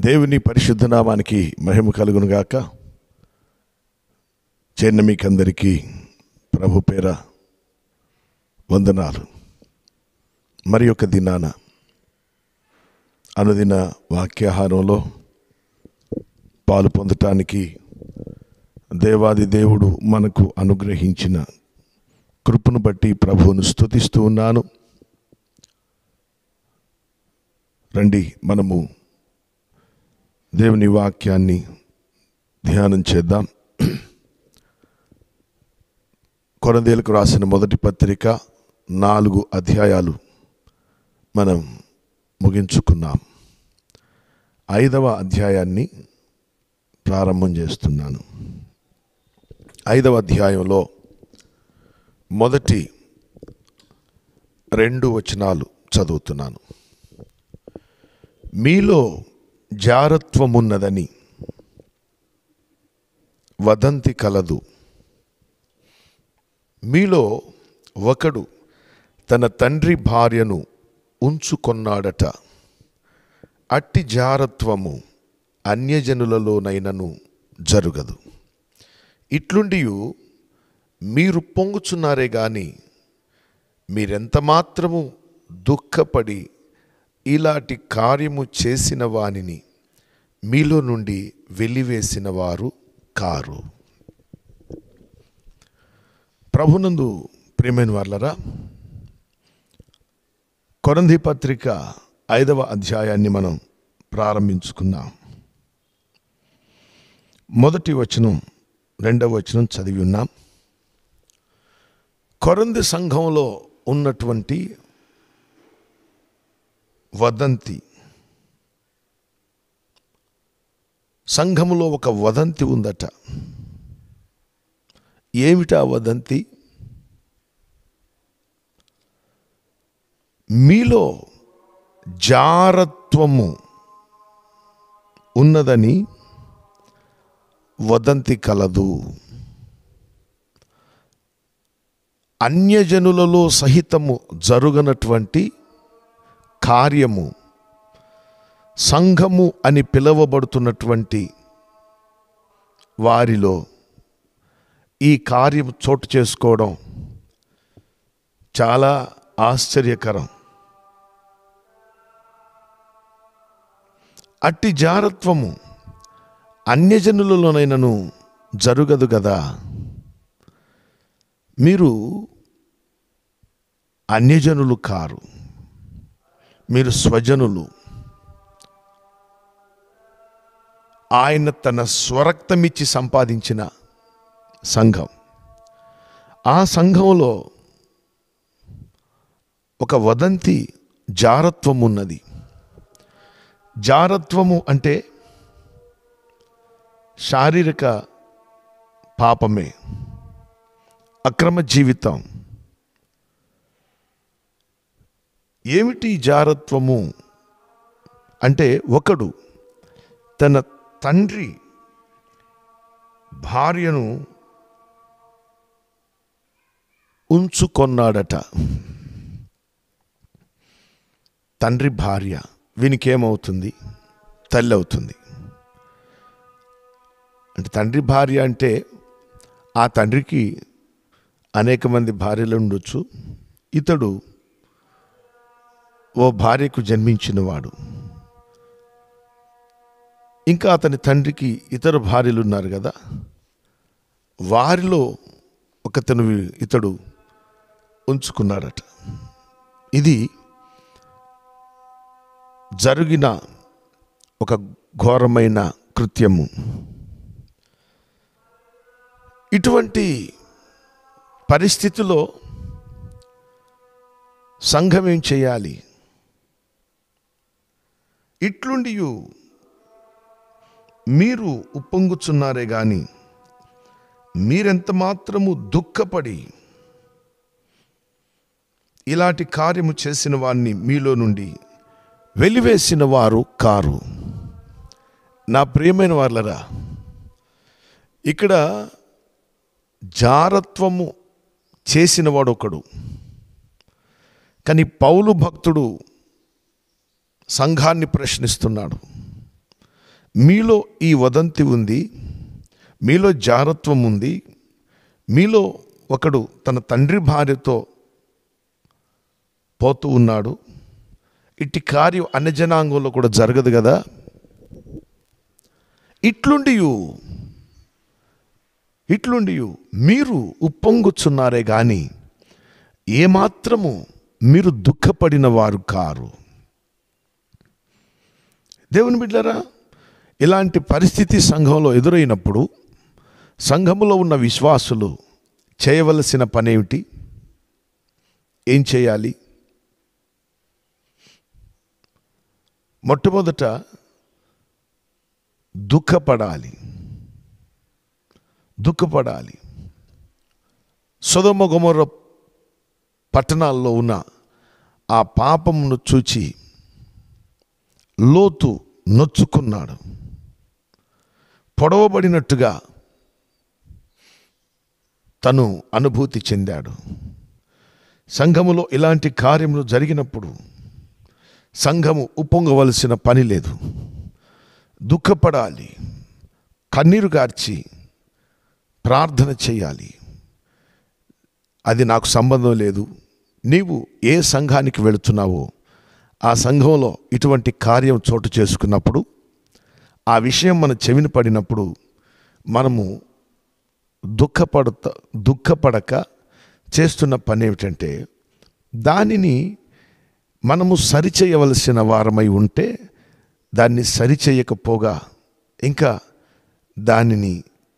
దేవుని పరిశుద్ధ నామానికి మహిమ కలుగును గాక చేరిన మీకందరికీ ప్రభు పేర వందనాలు మరి ఒక దినాన అనుదిన వాక్యాహారంలో పాలు పొందటానికి దేవాది దేవుడు మనకు అనుగ్రహించిన కృపను బట్టి ప్రభువును స్తుతిస్తూ ఉన్నాను రండి మనము దేవుని వాక్యాన్ని ధ్యానం చేద్దాం కొరందేలకు రాసిన మొదటి పత్రిక నాలుగు అధ్యాయాలు మనం ముగించుకున్నాం ఐదవ అధ్యాయాన్ని ప్రారంభం చేస్తున్నాను ఐదవ అధ్యాయంలో మొదటి రెండు వచనాలు చదువుతున్నాను మీలో జారత్వమున్నదని వదంతి కలదు మీలో ఒకడు తన తండ్రి భార్యను ఉంచుకొన్నాడట అట్టి జారత్వము అన్యజనులలోనైనను జరుగదు ఇట్లుండి మీరు పొంగుచున్నారే గాని మీరెంత మాత్రము దుఃఖపడి ఇలాంటి కార్యము చేసిన వానిని మీలో నుండి వెలివేసిన వారు కారు ప్రభునందు ప్రియమైన వాళ్ళరా కొరంది పత్రిక ఐదవ అధ్యాయాన్ని మనం ప్రారంభించుకుందాం మొదటి వచనం రెండవ వచనం చదివి ఉన్నాం కొరంది సంఘంలో ఉన్నటువంటి వదంతి సంఘములో ఒక వదంతి ఉందట ఏమిటా వదంతి మీలో జారత్వము ఉన్నదని వదంతి కలదు అన్యజనులలో సహితము జరుగనటువంటి కార్యము సంఘము అని పిలువబడుతున్నటువంటి వారిలో ఈ కార్యం చోటు చేసుకోవడం చాలా ఆశ్చర్యకరం అట్టి జారత్వము అన్యజనులలోనైనను జరుగదు కదా మీరు అన్యజనులు కారు మీరు స్వజనులు ఆయన తన స్వరక్తమిచ్చి సంపాదించిన సంఘం ఆ సంఘంలో ఒక వదంతి జారత్వం ఉన్నది జారత్వము అంటే శారీరక పాపమే అక్రమ జీవితం ఏమిటి జారత్వము అంటే ఒకడు తన తండ్రి భార్యను ఉంచుకొన్నాడట తండ్రి భార్య వీనికి ఏమవుతుంది తల్లి అవుతుంది అంటే తండ్రి భార్య అంటే ఆ తండ్రికి అనేక మంది భార్యలు ఉండొచ్చు ఇతడు ఓ భార్యకు జన్మించినవాడు ఇంకా అతని తండ్రికి ఇతర భార్యలు ఉన్నారు కదా వారిలో ఒకతను ఇతడు ఉంచుకున్నాడట ఇది జరిగిన ఒక ఘోరమైన కృత్యము ఇటువంటి పరిస్థితిలో సంఘం ఏం చేయాలి ఇట్లుండి మీరు ఉప్పొంగుచున్నారే గాని మీరెంత మాత్రము దుఃఖపడి ఇలాంటి కార్యము చేసిన వారిని మీలో నుండి వెలివేసిన వారు కారు నా ప్రియమైన వాళ్ళరా ఇక్కడ జారత్వము చేసినవాడు ఒకడు కానీ పౌలు భక్తుడు సంఘాన్ని ప్రశ్నిస్తున్నాడు మీలో ఈ వదంతి ఉంది మీలో జారత్వం ఉంది మీలో ఒకడు తన తండ్రి భార్యతో పోతూ ఉన్నాడు ఇట్టి కార్యం అన్ని జనాంగంలో కూడా జరగదు కదా ఇట్లుండియు ఇట్లుండియు మీరు ఉప్పొంగుచున్నారే గాని ఏమాత్రము మీరు దుఃఖపడిన వారు కారు దేవుని బిడ్డరా ఇలాంటి పరిస్థితి సంఘంలో ఎదురైనప్పుడు సంఘములో ఉన్న విశ్వాసులు చేయవలసిన పనేమిటి ఏం చేయాలి మొట్టమొదట దుఃఖపడాలి దుఃఖపడాలి సుధమ గుమర పట్టణాల్లో ఉన్న ఆ పాపమును చూచి లోతు నొచ్చుకున్నాడు పొడవబడినట్టుగా తను అనుభూతి చెందాడు సంఘములో ఇలాంటి కార్యములు జరిగినప్పుడు సంఘము ఉప్పొంగవలసిన పని లేదు దుఃఖపడాలి కన్నీరు గార్చి ప్రార్థన చేయాలి అది నాకు సంబంధం లేదు నీవు ఏ సంఘానికి వెళుతున్నావో ఆ సంఘంలో ఇటువంటి కార్యం చోటు చేసుకున్నప్పుడు ఆ విషయం మన చెవిని పడినప్పుడు మనము దుఃఖపడత దుఃఖపడక చేస్తున్న పని ఏమిటంటే దానిని మనము సరిచేయవలసిన వారమై ఉంటే దాన్ని సరిచేయకపోగా ఇంకా దానిని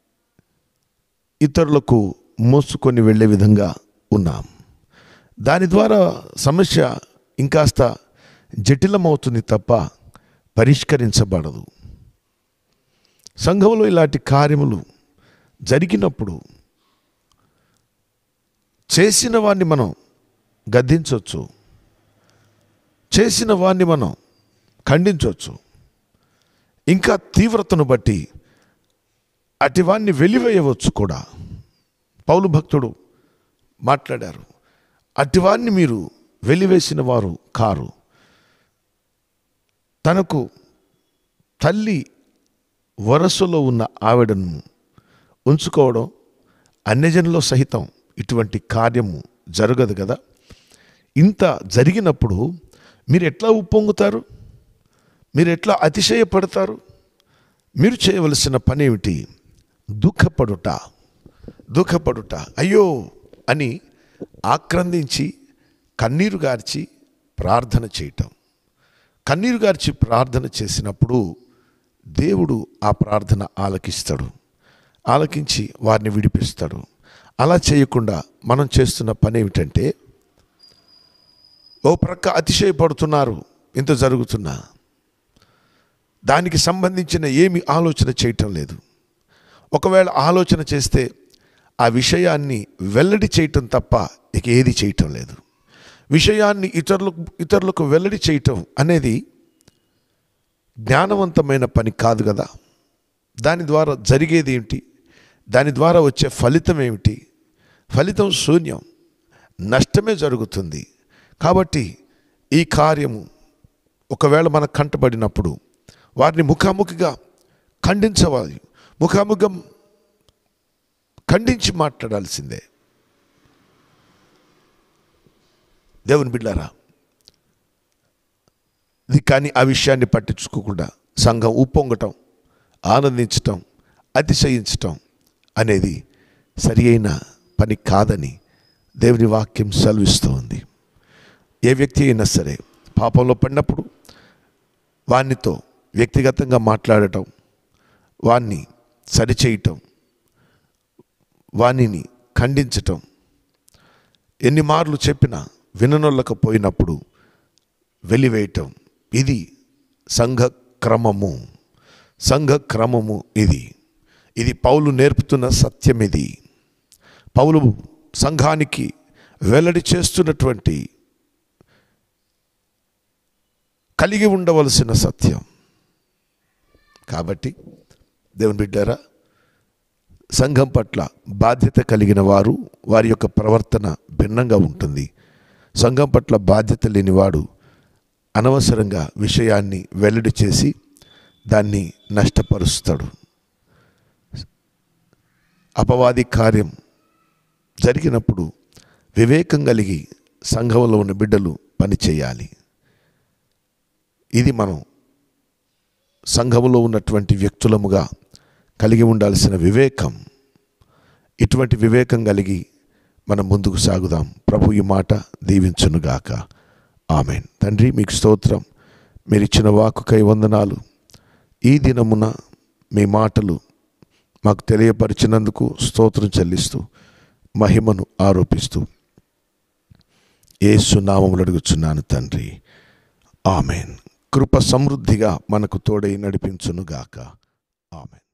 ఇతరులకు మోసుకొని వెళ్ళే విధంగా ఉన్నాం దాని ద్వారా సమస్య ఇంకాస్త జటిలమవుతుంది తప్ప పరిష్కరించబడదు సంఘంలో ఇలాంటి కార్యములు జరిగినప్పుడు చేసిన వాడిని మనం గద్దించవచ్చు చేసిన వాడిని మనం ఖండించవచ్చు ఇంకా తీవ్రతను బట్టి అటివాన్ని వెలివేయవచ్చు కూడా పౌలు భక్తుడు మాట్లాడారు అటివాన్ని మీరు వెలివేసిన వారు కారు తనకు తల్లి వరసలో ఉన్న ఆవిడను ఉంచుకోవడం అన్యజనులో సహితం ఇటువంటి కార్యము జరగదు కదా ఇంత జరిగినప్పుడు మీరు ఎట్లా ఉప్పొంగుతారు మీరు ఎట్లా అతిశయపడతారు మీరు చేయవలసిన పని ఏమిటి దుఃఖపడుట దుఃఖపడుట అయ్యో అని ఆక్రందించి కన్నీరు గార్చి ప్రార్థన చేయటం కన్నీరు గార్చి ప్రార్థన చేసినప్పుడు దేవుడు ఆ ప్రార్థన ఆలకిస్తాడు ఆలకించి వారిని విడిపిస్తాడు అలా చేయకుండా మనం చేస్తున్న పని ఏమిటంటే ఓ ప్రక్క అతిశయపడుతున్నారు ఇంత జరుగుతున్నా దానికి సంబంధించిన ఏమి ఆలోచన చేయటం లేదు ఒకవేళ ఆలోచన చేస్తే ఆ విషయాన్ని వెల్లడి చేయటం తప్ప ఇక ఏది చేయటం లేదు విషయాన్ని ఇతరులకు ఇతరులకు వెల్లడి చేయటం అనేది జ్ఞానవంతమైన పని కాదు కదా దాని ద్వారా జరిగేది ఏమిటి దాని ద్వారా వచ్చే ఫలితం ఏమిటి ఫలితం శూన్యం నష్టమే జరుగుతుంది కాబట్టి ఈ కార్యము ఒకవేళ మనకు కంటబడినప్పుడు వారిని ముఖాముఖిగా ఖండించవాలి ముఖాముఖం ఖండించి మాట్లాడాల్సిందే దేవుని బిడ్డారా ఇది కానీ ఆ విషయాన్ని పట్టించుకోకుండా సంఘం ఉప్పొంగటం ఆనందించటం అతిశయించటం అనేది సరి అయిన పని కాదని దేవుని వాక్యం సెలవిస్తూ ఉంది ఏ వ్యక్తి అయినా సరే పాపంలో పడినప్పుడు వానితో వ్యక్తిగతంగా మాట్లాడటం వాణ్ణి సరిచేయటం వాణిని ఖండించటం ఎన్ని మార్లు చెప్పినా విననొల్లకపోయినప్పుడు వెలివేయటం ఇది సంఘ క్రమము సంఘ క్రమము ఇది ఇది పౌలు నేర్పుతున్న సత్యం ఇది పౌలు సంఘానికి వెల్లడి చేస్తున్నటువంటి కలిగి ఉండవలసిన సత్యం కాబట్టి దేవుని బిడ్డారా సంఘం పట్ల బాధ్యత కలిగిన వారు వారి యొక్క ప్రవర్తన భిన్నంగా ఉంటుంది సంఘం పట్ల బాధ్యత లేనివాడు అనవసరంగా విషయాన్ని వెల్లడి చేసి దాన్ని నష్టపరుస్తాడు అపవాది కార్యం జరిగినప్పుడు వివేకం కలిగి సంఘంలో ఉన్న బిడ్డలు పని చేయాలి ఇది మనం సంఘములో ఉన్నటువంటి వ్యక్తులముగా కలిగి ఉండాల్సిన వివేకం ఇటువంటి వివేకం కలిగి మనం ముందుకు సాగుదాం ప్రభు ఈ మాట దీవించునుగాక ఆమెన్ తండ్రి మీకు స్తోత్రం మీరు ఇచ్చిన వాకుకై వందనాలు ఈ దినమున మీ మాటలు మాకు తెలియపరిచినందుకు స్తోత్రం చెల్లిస్తూ మహిమను ఆరోపిస్తూ ఏసు నామములు అడుగుచున్నాను తండ్రి ఆమెన్ కృప సమృద్ధిగా మనకు తోడై నడిపించునుగాక ఆమెన్